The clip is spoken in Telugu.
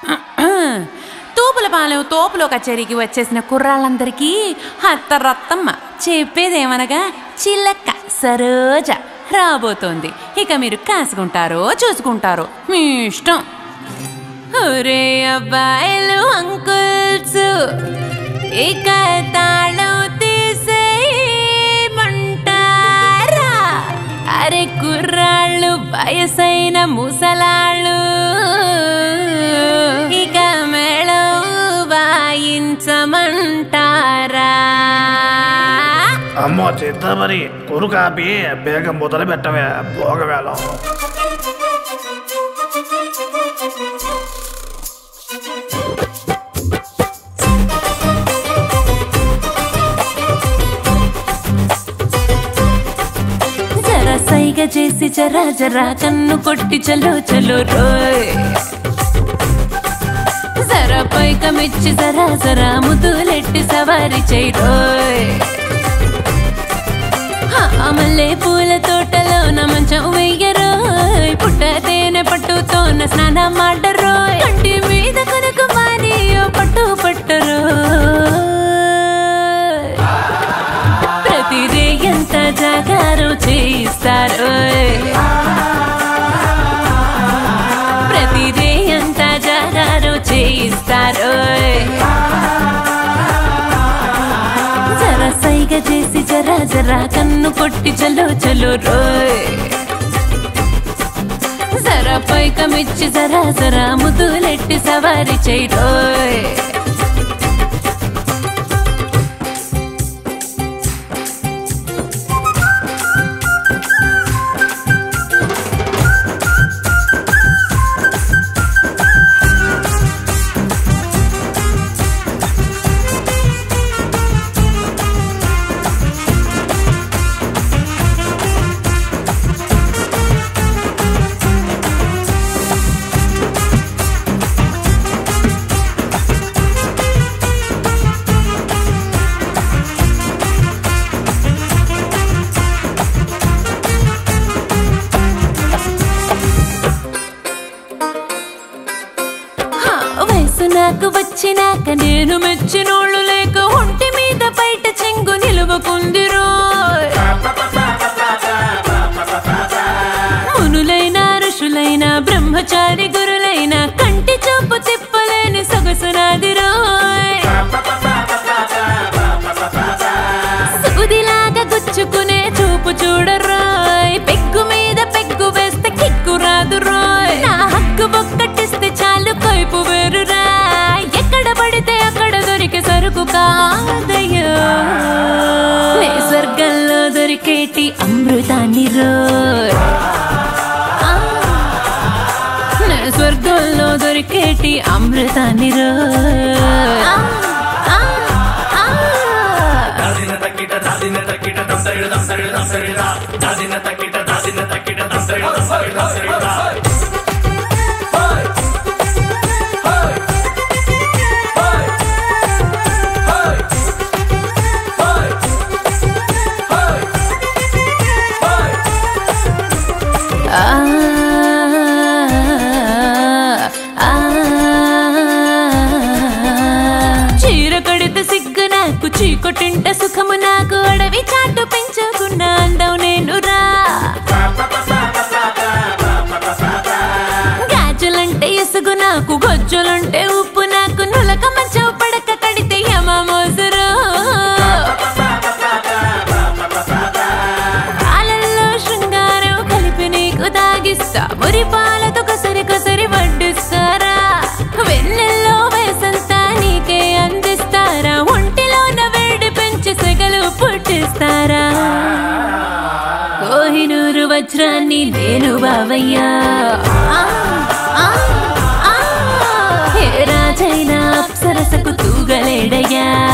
తూపులపాలెం తోపులో కచేరీకి వచ్చేసిన కుర్రాళ్ళందరికీ అత్త రత్తమ్మ చెప్పేదేమనగా చిల్లక్క సరోజ రాబోతోంది ఇక మీరు కాసుకుంటారో చూసుకుంటారో మీ ఇష్టం ఒరే అబ్బాయిలు అంకుల్స్ ఇక తాళం తీసేయమంటారా అరే కుర్రాళ్ళు వయసైన ముసలాళ్ళు ఇక మేళం వాయించమంటారా అమ్మో చిత్తమరి కురు కాపి బేగం మొదలు పెట్టవే భోగవేళం జరా సైగ చేసి జరా జరా కన్ను కొట్టి చలో చలో రోయ్ జరా పైకమిచ్చి జరా జరా ముద్దులెట్టి సవారి చేయి రోయ్ ఆ మల్లె పూల తోటలో నా మంచం వెయ్యరోయ్ పుట్ట తేనె పట్టుతోన స్నానం మాడరోయ్ కంటి మీద కొనకు మానియో పట్టు పట్టరోయ్ ప్రతి రే ఎంత జాగారం చేయిస్తారు ప్రతి రే ఎంత జాగారం చేయిస్తారు జరా సైగ చేసి జరా జరా కన్ను కొట్టి చలో చలో రోయ్ జరా పైకమిచ్చి జరా జరా ముద్దులెట్టి సవారి చేయి రోయ్ హా, వయసు నాకు వచ్చినాక నేను మెచ్చినోళ్ళు లేక ఒంటి మీద బయట చెంగు నిలువకుందిరో మునులైన ఋషులైన బ్రహ్మచారి గురులైన కంటి చూపు తిప్పలేని సొగసు నాదిరో సూదిలాగా గుచ్చుకునే చూపు చూడరోయ్ పెగ్గు మీద పెగ్గు వేస్తే కిక్కు రాదు రోయ్ నా హక్కు ఒక్కటిస్తే చాలు కైపు వేరురా ఎక్కడ పడితే అక్కడ దొరికే సరుకు కాదయ్యో నే స్వర్గంలో దొరికేటి అమృతాన్ని రోయ్ ఆ, నే స్వర్గంలో దొరికేటి అమృతాన్ని రోయ్ ఆ, ఆ, ఆ. ఆ ఆ చీర కడితే సిగ్గు నాకు చీకొటింట సుఖము నాకు అడవి చాటు పెంచుకున్న అందం నేను రా గాజులంటే ఇసుగు నాకు గొజ్జులుంటే ఉప్పు నాకు నులక మంచం పడక కడితే యమ మోసురు పాలల్లో శృంగారం కలిపి నీకు దాగిస్తా మురి పాలతో కసరి కసరి వడ్డిస్తారా వెన్నెల్లో వేసంతా నీకే అందిస్తారా ఒంటిలోన వేడి పెంచి సెగలు పుట్టిస్తారా కోహినూరు వజ్రాన్ని నేను బావయ్యా ఆ, ఆ, ఆ. ఏ రాజైనా అప్సరసకు తూగలేడయ్యా